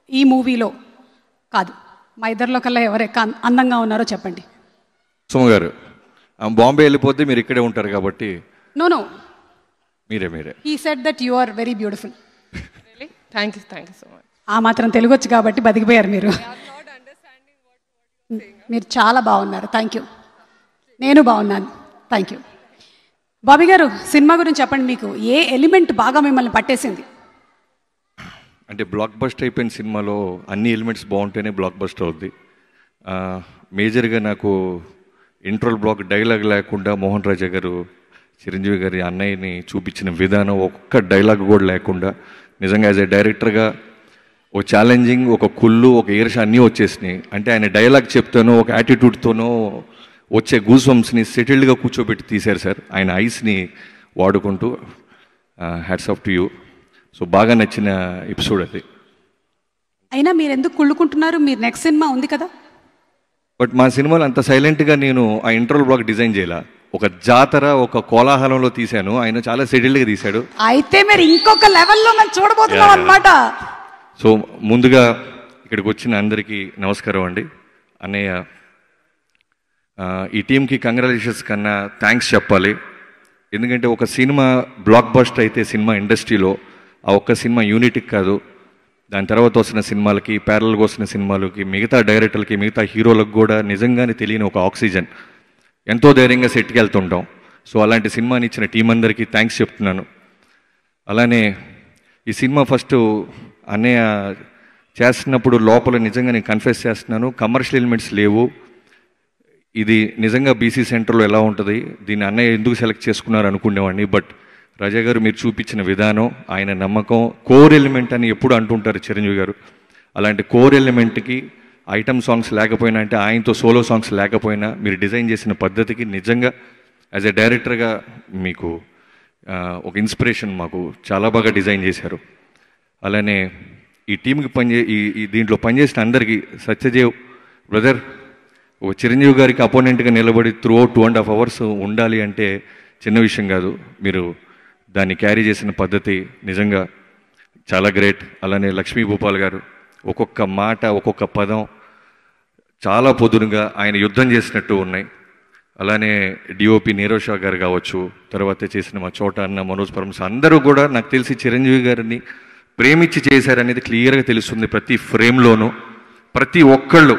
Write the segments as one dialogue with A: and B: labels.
A: ఈ మూవీలో కాదు మా ఇద్దరిలో కల్లా ఎవరు ఎక్కువ అం- అందంగా ఉన్నారో చెప్పండి
B: సుమ గారు ఆ బాంబే వెళ్ళిపోతే మీరు ఇక్కడే ఉంటారు కాబట్టి
A: నో నో
B: మీరే మీరే
A: he said that you are very beautiful
C: Really? Thank you, thank you so much.
A: ఆ మాత్రం తెలుగు వచ్చు కాబట్టి బతికిపోయారు మీరు మీరు చాలా బాగున్నారు థ్యాంక్ యూ నేను బాగున్నాను థ్యాంక్ యూ బాబీ గారు సినిమా గురించి చెప్పండి మీకు ఏ ఎలిమెంట్ బాగా మిమ్మల్ని పట్టేసింది
B: అంటే బ్లాక్ బస్ట్ అయిపోయిన సినిమాలో అన్ని ఎలిమెంట్స్ బాగుంటేనే బ్లాక్ బస్ట్ అవుద్ది ఆ, మేజర్గా నాకు ఇంట్రోల్ బ్లాక్ డైలాగ్ లేకుండా మోహన్ రాజా గారు చిరంజీవి గారి అన్నయ్యని చూపించిన విధానం ఒక్క డైలాగ్ కూడా లేకుండా నిజంగా యాజ్ ఏ డైరెక్టర్గా ఒక ఛాలెంజింగ్ ఒక కుళ్ళు ఒక ఈర్ష అన్నీ వచ్చేసినాయి అంటే ఆయన డైలాగ్ చెప్తానో ఒక యాటిట్యూడ్తోనో వచ్చే గూస్ వంప్స్ని సెటిల్డ్గా కూర్చోబెట్టి తీశారు సార్ ఆయన ఐస్ని వాడుకుంటూ hats off to you so బాగా నచ్చిన ఎపిసోడ్ అది
A: అయినా మీరు ఎందుకు కుళ్ళుకుంటున్నారు మీరు నెక్స్ట్ సినిమా ఉంది కదా
B: బట్ మా సినిమాలో అంత సైలెంట్గా నేను ఆ ఇంటర్వల్ బ్లాక్ డిజైన్ చేయాల ఒక జాతర ఒక కోలాహలంలో తీశాను ఆయన చాలా సెటిల్డ్గా తీశాడు
A: అయితే మీరు ఇంకొక లెవెల్లో మనం చూడబోతున్నాం
B: Yeah, yeah.
A: అనమాట
B: సో ముందుగా ఇక్కడికి వచ్చిన అందరికీ నమస్కారం అండి అన్నయ్య ఆ, ఈ టీంకి కంగ్రాచులేషన్స్ కన్నా థ్యాంక్స్ చెప్పాలి ఎందుకంటే ఒక సినిమా బ్లాక్ బస్ట్ అయితే సినిమా ఇండస్ట్రీలో ఆ ఒక్క సినిమా యూనిట్కి కాదు దాని తర్వాత వస్తున్న సినిమాలకి ప్యారల్గా వస్తున్న సినిమాలకి మిగతా డైరెక్టర్లకి మిగతా హీరోలకు కూడా నిజంగానే తెలియని ఒక ఆక్సిజన్ ఎంతో ధైర్యంగా సెట్కి వెళ్తుంటాం సో అలాంటి సినిమాని ఇచ్చిన టీం అందరికీ థ్యాంక్స్ చెప్తున్నాను అలానే ఈ సినిమా ఫస్ట్ అన్నయ్య చేస్తున్నప్పుడు లోపల నిజంగా నేను కన్ఫెస్ చేస్తున్నాను కమర్షియల్ ఎలిమెంట్స్ లేవు ఇది నిజంగా బీసీ సెంటర్లో ఎలా ఉంటుంది దీన్ని అన్నయ్య ఎందుకు సెలెక్ట్ చేసుకున్నారు అనుకునేవాడిని బట్ రాజా గారు మీరు చూపించిన విధానం ఆయన నమ్మకం కోర్ ఎలిమెంట్ అని ఎప్పుడు అంటుంటారు చిరంజీవి గారు అలాంటి కోర్ ఎలిమెంట్కి ఐటమ్ సాంగ్స్ లేకపోయినా అంటే ఆయనతో సోలో సాంగ్స్ లేకపోయినా మీరు డిజైన్ చేసిన పద్ధతికి నిజంగా యాజ్ ఎ డైరెక్టర్గా మీకు ఆ, ఒక ఇన్స్పిరేషన్ మాకు చాలా బాగా డిజైన్ చేశారు అలానే ఈ టీంకి పనిచే ఈ ఈ దీంట్లో పనిచేసిన అందరికీ సత్యదేవ్ బ్రదర్ ఓ చిరంజీవి గారికి అపోనెంట్గా నిలబడి through two and half hours ఉండాలి అంటే చిన్న విషయం కాదు మీరు దాన్ని క్యారీ చేసిన పద్ధతి నిజంగా చాలా గ్రేట్ అలానే లక్ష్మీ భూపాల్ గారు ఒక్కొక్క మాట ఒక్కొక్క పదం చాలా పొదునుగా ఆయన యుద్ధం చేసినట్టు ఉన్నాయి అలానే డిఓపి నీరవ్ షా గారు కావచ్చు తర్వాత చేసిన మా చోట అన్న మనోజ్ పరమస్ అందరూ కూడా నాకు తెలిసి చిరంజీవి గారిని ప్రేమించి చేశారనేది క్లియర్గా తెలుస్తుంది ప్రతి ఫ్రేమ్లోనూ ప్రతి ఒక్కళ్ళు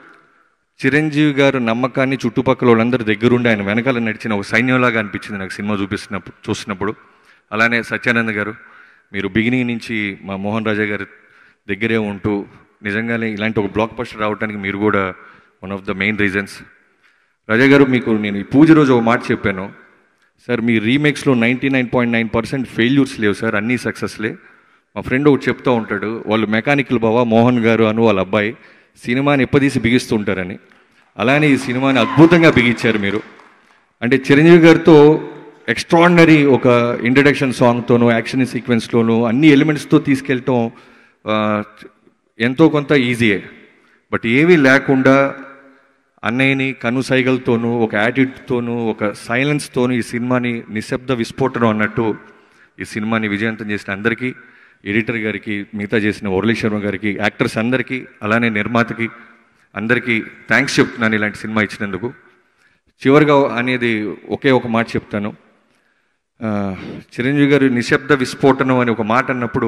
B: చిరంజీవి గారు నమ్మకాన్ని చుట్టుపక్కల వాళ్ళందరి దగ్గరుండి ఆయన వెనకాల నడిచిన ఒక సైన్యంలాగా అనిపించింది నాకు సినిమా చూపిస్తున్నప్పుడు చూసినప్పుడు అలానే సత్యానంద్ గారు మీరు బిగినింగ్ నుంచి మా మోహన్ రాజా గారి దగ్గరే ఉంటూ నిజంగానే ఇలాంటి ఒక బ్లాక్ బస్టర్ రావడానికి మీరు కూడా one of the main reasons Raja garu మీకు నేను ఈ పూజ రోజు ఒక మాట చెప్పాను సార్ మీ రీమేక్స్లో ninety nine point nine percent failures లేవు సార్ అన్నీ సక్సెస్లే మా ఫ్రెండ్ ఒకటి చెప్తూ ఉంటాడు వాళ్ళు మెకానికల్ బావ మోహన్ గారు అను వాళ్ళ అబ్బాయి సినిమాని ఎప్పదీసి బిగిస్తుంటారని అలానే ఈ సినిమాని అద్భుతంగా బిగించారు మీరు అంటే చిరంజీవి గారితో ఎక్స్ట్రాడినరీ ఒక ఇంట్రడక్షన్ సాంగ్తోనూ యాక్షన్ సీక్వెన్స్లోనూ అన్ని ఎలిమెంట్స్తో తీసుకెళ్ళటం ఆ, ఎంతో కొంత ఈజీయే బట్ ఏమీ లేకుండా అన్నయ్యని కనుసైగలతోనూ ఒక యాటిట్యూడ్తోనూ ఒక సైలెన్స్తోనూ ఈ సినిమాని నిశ్శబ్ద విస్ఫోటనం అన్నట్టు ఈ సినిమాని విజయవంతం చేసిన అందరికీ ఎడిటర్ గారికి మిగతా చేసిన మురళీ శర్మ గారికి యాక్టర్స్ అందరికీ అలానే నిర్మాతకి అందరికీ థ్యాంక్స్ చెప్తున్నాను ఇలాంటి సినిమా ఇచ్చినందుకు చివరిగా అనేది ఒకే ఒక మాట చెప్తాను ఆ, చిరంజీవి గారు నిశ్శబ్ద విస్ఫోటనం అని ఒక మాట అన్నప్పుడు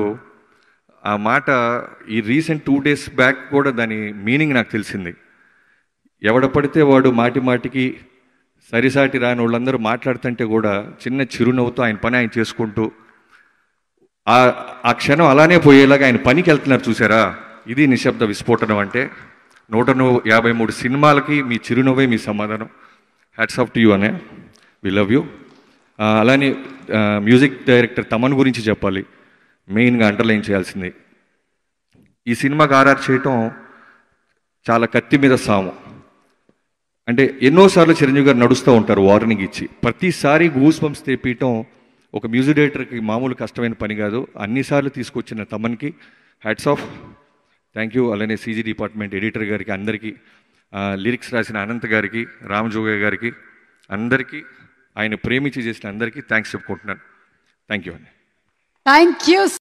B: ఆ మాట ఈ రీసెంట్ టూ డేస్ బ్యాక్ కూడా దాని మీనింగ్ నాకు తెలిసింది ఎవడ పడితే వాడు మాటి మాటికి సరిసాటి రాని వాళ్ళందరూ మాట్లాడుతుంటే కూడా చిన్న చిరునవ్వుతో ఆయన పని ఆయన చేసుకుంటూ ఆ ఆ క్షణం అలానే పోయేలాగా ఆయన పనికి వెళ్తున్నారు చూసారా ఇది నిశ్శబ్ద విస్ఫోటనం అంటే నూట ను- యాభై మూడు సినిమాలకి మీ చిరునవ్వే మీ సమాధానం హ్యాట్స్ ఆఫ్ టు యూ అనే వి లవ్ యూ అలానే ఆ, మ్యూజిక్ డైరెక్టర్ తమన్ గురించి చెప్పాలి మెయిన్గా అండర్లైన్ చేయాల్సింది ఈ సినిమాకి ఆర్ఆర్ చేయటం చాలా కత్తి మీద సాము అంటే ఎన్నోసార్లు చిరంజీవి గారు నడుస్తూ ఉంటారు వార్నింగ్ ఇచ్చి ప్రతిసారి గూస్ బంప్స్ తెప్పియటం ఒక మ్యూజిక్ డైరెక్టర్కి మామూలు కష్టమైన పని కాదు అన్నిసార్లు తీసుకొచ్చిన తమన్కి హ్యాట్స్ ఆఫ్ థ్యాంక్ యూ అలానే సీజీ డిపార్ట్మెంట్ ఎడిటర్ గారికి అందరికీ లిరిక్స్ రాసిన అనంత్ గారికి రామజోగయ్య గారికి అందరికీ ఆయన ప్రేమించి చేసిన అందరికీ థ్యాంక్స్ చెప్పుకుంటున్నాను థ్యాంక్ యూ అండి
A: థ్యాంక్ యూ